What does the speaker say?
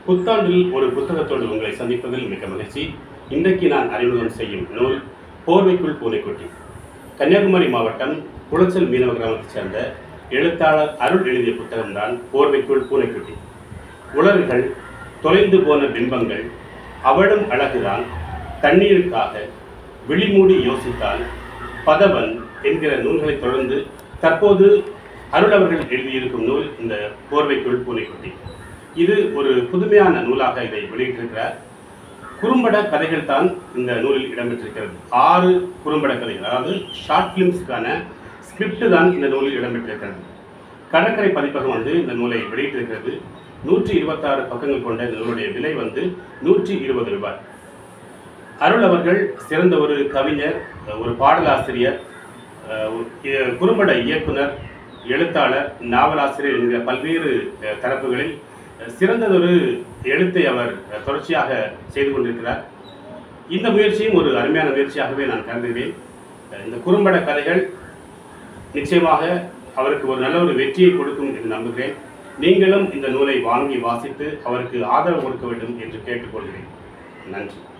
புத்தாண்டில் ஒரு புத்தகத்தோடு உங்களை சந்திப்பதில் மிக்க மகிழ்ச்சி இன்றைக்கு நான் அறிமுகம் செய்யும் நூல் போர்வைக்குள் பூனைக்குட்டி கன்னியாகுமரி மாவட்டம் குளச்சல் மீனவ கிராமத்தைச் சேர்ந்த எழுத்தாளர் அருள் எழுதிய புத்தகம்தான் போர்வைக்குள் பூனைக்குட்டி உலர்கள் தொலைந்து போன பிம்பங்கள் அவளும் அழகுதான் தண்ணீருக்காக விழிமூடி யோசித்தால் பதவன் என்கிற நூல்களை தொடர்ந்து தற்போது அருள் அவர்கள் எழுதியிருக்கும் நூல் இந்த போர்வைக்குள் பூனைக்குட்டி இது ஒரு புதுமையான நூலாக இதை வெளியிட்டிருக்கிறார் குறும்பட கதைகள் தான் இந்த நூலில் இடம்பெற்றிருக்கிறது ஆறு குறும்பட கதைகள் அதாவது ஷார்ட் ஃபிலிம்ஸ்க்கான ஸ்கிரிப்ட் தான் இந்த நூலில் இடம்பெற்றிருக்கிறது கடற்கரை பதிப்பகம் வந்து இந்த நூலை வெளியிட்டிருக்கிறது நூற்றி இருபத்தாறு பக்கங்கள் கொண்ட இந்த நூலுடைய விலை வந்து நூற்றி இருபது ரூபாய் அருள் அவர்கள் சிறந்த ஒரு கவிஞர் ஒரு பாடலாசிரியர் அஹ், ஒரு இ- குறும்பட இயக்குனர் எழுத்தாளர் நாவலாசிரியர் என்கிற பல்வேறு அஹ், தரப்புகளில் அஹ், சிறந்ததொரு எழுத்தை அவர் அஹ், தொடர்ச்சியாக செய்து கொண்டிருக்கிறார் இந்த முயற்சியும் ஒரு அருமையான முயற்சியாகவே நான் கருதுகிறேன் அஹ், இந்த குறும்பட கதைகள் நிச்சயமாக அவருக்கு ஒரு நல்ல ஒரு வெற்றியை கொடுக்கும் என்று நம்புகிறேன் நீங்களும் இந்த நூலை வாங்கி வாசித்து அவருக்கு ஆதரவு கொடுக்க வேண்டும் என்று கேட்டுக்கொள்கிறேன் நன்றி